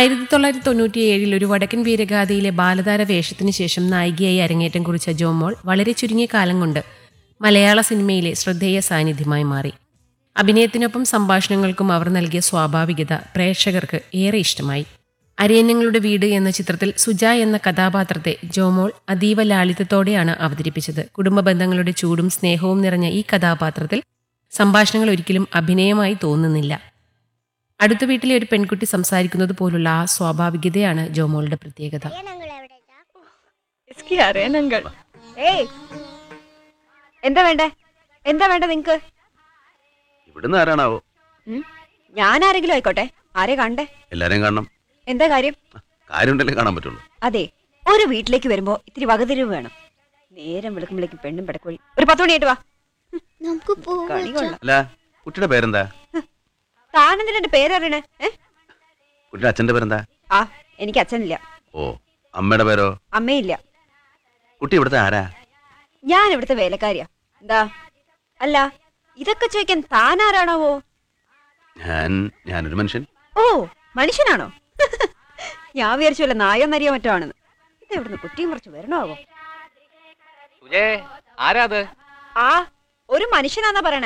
ആയിരത്തി തൊള്ളായിരത്തി തൊണ്ണൂറ്റി ഏഴിൽ ഒരു വടക്കൻ വീരഗാഥയിലെ ബാലതാര വേഷത്തിന് ശേഷം നായികയായി അരങ്ങേറ്റം കുറിച്ച ജോമോൾ വളരെ ചുരുങ്ങിയ കാലം കൊണ്ട് മലയാള സിനിമയിലെ ശ്രദ്ധേയ സാന്നിധ്യമായി മാറി അഭിനയത്തിനൊപ്പം സംഭാഷണങ്ങൾക്കും അവർ നൽകിയ സ്വാഭാവികത പ്രേക്ഷകർക്ക് ഏറെ ഇഷ്ടമായി അരിയന്നങ്ങളുടെ വീട് എന്ന ചിത്രത്തിൽ സുജ എന്ന കഥാപാത്രത്തെ ജോമോൾ അതീവ ലാളിത്യത്തോടെയാണ് അവതരിപ്പിച്ചത് കുടുംബ ബന്ധങ്ങളുടെ ചൂടും സ്നേഹവും നിറഞ്ഞ ഈ കഥാപാത്രത്തിൽ സംഭാഷണങ്ങൾ ഒരിക്കലും അഭിനയമായി തോന്നുന്നില്ല അടുത്ത വീട്ടിലെ ഒരു പെൺകുട്ടി സംസാരിക്കുന്നത് പോലുള്ള ആ സ്വാഭാവികതയാണ് ജോമോളുടെ പ്രത്യേകത इसकी അരയനങ്ങൾ ഏയ് എന്താ വേണ്ടേ എന്താ വേണ്ട നിങ്ങക്ക് ഇവിടുന്ന് ആരാണാവോ ഉം? ഞാൻ ആരെങ്കിലും ആയിക്കോട്ടെ ആരെ കണ്ടേ എല്ലാരെയും കാണണം എന്താ കാര്യം കാര്യമുണ്ടല്ലേ കാണാൻ പറ്റുള്ളൂ അതെ ഒരു വീട്ടിലേക്ക് വരുമ്പോ ഇത്തിരി വകതിരിവ് വേണം നേരം വിളിക്കുമ്പോഴേക്കും പെണ്ണും പെടക്കോഴി ഒരു പത്ത് മണിയായിട്ട് വാ നമുക്ക് കണി കൊള്ളാം അല്ല കുട്ടിയുടെ പേരെന്താ താനെന്തിനാ എന്റെ പേരറിയണേ ഏ കുട്ടിയുടെ അച്ഛന്റെ പേരെന്താ ആ എനിക്ക് അച്ഛനില്ല ഓ അമ്മയുടെ പേരോ അമ്മയില്ല കുട്ടി ഇവിടുത്തെ ആരാ ഞാൻ ഇവിടുത്തെ വേലക്കാരിയാ എന്താ അല്ല ഇതൊക്കെ ചോദിക്കാൻ താനാരാണാവോ ഞാൻ ഞാനൊരു മനുഷ്യൻ ഓ മനുഷ്യനാണോ ഞാൻ വിചാരിച്ചു വല്ല നായോ നരിയോ മറ്റോ ആണെന്ന് ഇത് ഇവിടുന്ന് കുറ്റിയും കുറച്ച് വരണമാവോ സുജേ ആരാ അത് ആ ഒരു മനുഷ്യനാന്നാ പറയണേ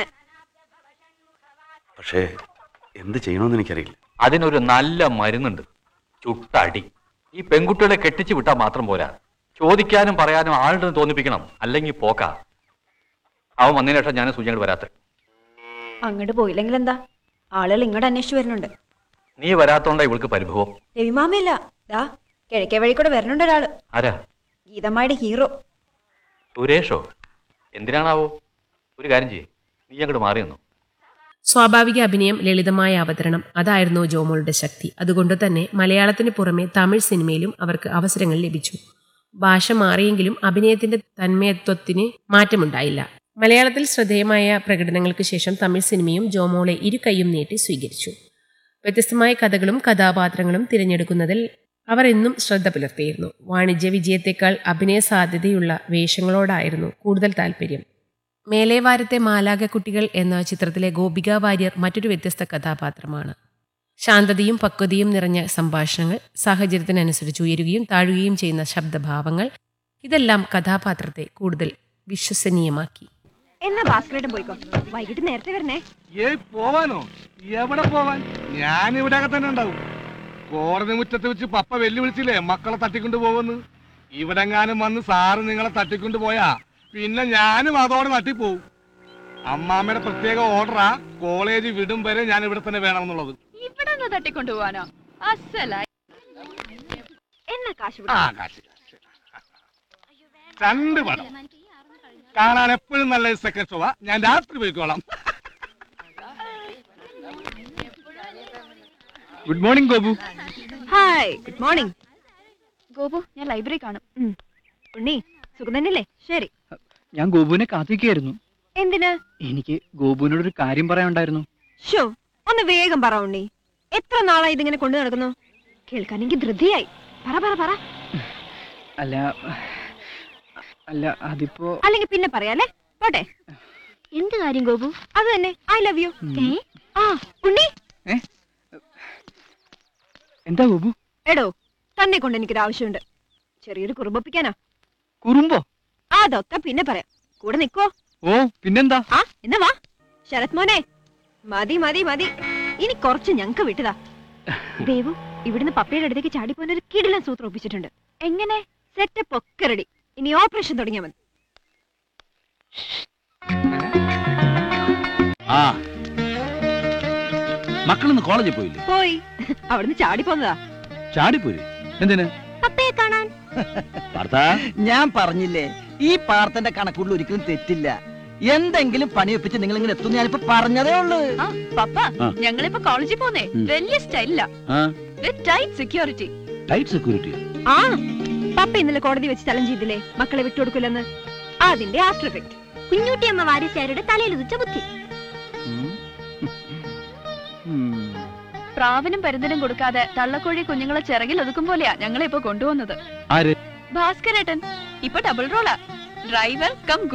പക്ഷേ എന്ത് ചെയ്യണമെന്ന് എനിക്കറിയില്ല അതിനൊരു നല്ല മരുന്നുണ്ട് ചുട്ടടി ഈ പെൺകുട്ടികളെ കെട്ടിച്ചു വിട്ടാൽ മാത്രം പോരാ ചോദിക്കാനും പറയാനും ആളുടെ തോന്നിപ്പിക്കണം അല്ലെങ്കിൽ പോക്ക അവൻ വന്നതിന് ശേഷം ഞാൻ സൂചനകൾ വരാത്ത അങ്ങോട്ട് പോയില്ലെങ്കിൽ എന്താ ആളുകൾ ഇങ്ങോട്ട് അന്വേഷിച്ചു വരുന്നുണ്ട് നീ വരാത്തോണ്ടാ ഇവൾക്ക് പരിഭവം രവിമാമയില്ല ദാ കിഴക്കേ വഴി കൂടെ വരുന്നുണ്ട് ഒരാള് ആരാ ഗീതമ്മയുടെ ഹീറോ സുരേഷോ എന്തിനാണാവോ ഒരു കാര്യം ചെയ്യേ നീ അങ്ങോട്ട് മാറി നിന്നു സ്വാഭാവിക അഭിനയം ലളിതമായ അവതരണം അതായിരുന്നു ജോമോളുടെ ശക്തി അതുകൊണ്ട് തന്നെ മലയാളത്തിന് പുറമെ തമിഴ് സിനിമയിലും അവർക്ക് അവസരങ്ങൾ ലഭിച്ചു ഭാഷ മാറിയെങ്കിലും അഭിനയത്തിന്റെ തന്മയത്വത്തിന് മാറ്റമുണ്ടായില്ല മലയാളത്തിൽ ശ്രദ്ധേയമായ പ്രകടനങ്ങൾക്ക് ശേഷം തമിഴ് സിനിമയും ജോമോളെ ഇരു കൈയും നീട്ടി സ്വീകരിച്ചു വ്യത്യസ്തമായ കഥകളും കഥാപാത്രങ്ങളും തിരഞ്ഞെടുക്കുന്നതിൽ അവർ എന്നും ശ്രദ്ധ പുലർത്തിയിരുന്നു വാണിജ്യ വിജയത്തെക്കാൾ അഭിനയ സാധ്യതയുള്ള വേഷങ്ങളോടായിരുന്നു കൂടുതൽ താല്പര്യം മേലേവാരത്തെ മാലാകക്കുട്ടികൾ എന്ന ചിത്രത്തിലെ ഗോപിക വാര്യർ മറ്റൊരു വ്യത്യസ്ത കഥാപാത്രമാണ് ശാന്തതയും പക്വതയും നിറഞ്ഞ സംഭാഷണങ്ങൾ സാഹചര്യത്തിനനുസരിച്ച് ഉയരുകയും താഴുകയും ചെയ്യുന്ന ശബ്ദഭാവങ്ങൾ ഇതെല്ലാം കഥാപാത്രത്തെ കൂടുതൽ വിശ്വസനീയമാക്കി എന്നാ ഭാസ്കരേട്ടൻ പോയിക്കോ വൈകിട്ട് നേരത്തെ വരണേ ഏയ് പോവാനോ എവിടെ പോവാൻ ഞാൻ ഇവിടെ തന്നെ ഉണ്ടാവും കോടതി മുറ്റത്ത് വെച്ച് പപ്പ വെല്ലുവിളിച്ചില്ലേ മക്കളെ തട്ടിക്കൊണ്ട് പോവെന്ന് ഇവിടെങ്ങാനും വന്ന് സാറ് നിങ്ങളെ തട്ടിക്കൊണ്ട് പോയാ പിന്നെ ഞാനും അതോടെ തട്ടിപ്പോവും അമ്മാമ്മയുടെ പ്രത്യേക ഓർഡറാ കോളേജ് വിടും വരെ ഞാൻ ഇവിടെ തന്നെ വേണമെന്നുള്ളത് ഇവിടെ നിന്ന് തട്ടിക്കൊണ്ടുപോവാനോ അസലായി എന്നാ കാശ് ആ കാശ് കാശ്. രണ്ട് പടം കാണാൻ എപ്പോഴും നല്ല സെക്കൻഡ് ഷോവാ ഞാൻ രാത്രി പോയിക്കോളാം good morning Gopu hi good morning Gopu ഞാൻ ലൈബ്രറി കാണും ഉണ്ണി സുഖം തന്നെയല്ലേ ശരി ഞാൻ ഗോപുവിനെ കാത്തിരിക്കുകയായിരുന്നു എന്തിന് എനിക്ക് ഗോപുവിനോടൊരു കാര്യം പറയാനുണ്ടായിരുന്നു ഷോ ഒന്ന് വേഗം പറ ഉണ്ണി എത്ര നാളായി ഇതിങ്ങനെ കൊണ്ടു നടക്കുന്നു കേൾക്കാൻ എനിക്ക് ധൃതിയായി പറ പറ പറ അല്ല അല്ല അതിപ്പോ അല്ലെങ്കിൽ പിന്നെ പറയാലേ പോട്ടെ എന്ത് കാര്യം ഗോപു അത് തന്നെ ഐ ലവ് യു ഉം. ആ ഉണ്ണി എന്താ ഗോപു എടോ തന്നെ കൊണ്ട് എനിക്കൊരു ആവശ്യമുണ്ട് ചെറിയൊരു കുറുമ്പൊപ്പിക്കാനാ കുറുമ്പോ അതൊക്കെ പിന്നെ പറയാം കൂടെ നിക്കോ ഓ പിന്നെന്താ ആ എന്നാ വാ ശരത് മോനെ മതി മതി മതി ഇനി കുറച്ച് ഞങ്ങക്ക് വിട്ടതാ ദേവു ഇവിടുന്ന് പപ്പയുടെ അടുത്തേക്ക് ചാടിപ്പോൻ ഒരു കിടിലൻ സൂത്രം ഒപ്പിച്ചിട്ടുണ്ട് എങ്ങനെ സെറ്റപ്പ് ഒക്കെ റെഡി ഇനി ഓപ്പറേഷൻ തുടങ്ങിയാൽ മതി ആ മക്കളൊന്ന് കോളേജിൽ പോയില്ലേ പോയി അവിടുന്ന് ചാടിപ്പോന്നതാ ചാടിപ്പോര് എന്തിന് പപ്പയെ കാണാൻ ഭർത്താ ഞാൻ പറഞ്ഞില്ലേ ഈ പാർത്തന്റെ കണക്കുകളിൽ ഒരിക്കലും തെറ്റില്ല എന്തെങ്കിലും പണിയൊപ്പിച്ച് നിങ്ങൾ ഇങ്ങനെ എത്തും ഞാനിപ്പോ പറഞ്ഞതേ ഉള്ളൂ ആ പപ്പ ആ. ഞങ്ങളിപ്പോ കോളേജിൽ പോന്നേ ഉം. വലിയ സ്റ്റൈലില്ല ആ ടൈറ്റ് സെക്യൂരിറ്റി ടൈറ്റ് സെക്യൂരിറ്റി ആ പപ്പ ഇന്നലെ കോടതി വെച്ച് ചലഞ്ച് ചെയ്തില്ലേ മക്കളെ വിട്ടുകൊടുക്കില്ലെന്ന് അതിന്റെ ആഫ്റ്റർ എഫക്ട് കുഞ്ഞുട്ടിയമ്മ വാരിച്ചാരുടെ തലയിൽ ഉദിച്ച ബുദ്ധി പ്രാവിനും പരുന്തിനും കൊടുക്കാതെ തള്ളക്കോഴി കുഞ്ഞുങ്ങളെ ചിറകിൽ ഒതുക്കും പോലെയാ ഞങ്ങളെ ഇപ്പൊ കൊണ്ടുവന്നത് ആര് ഭാസ്കരേട്ടൻ ഇപ്പൊ ഡബിൾ റോളാ ഡ്രൈവർ കം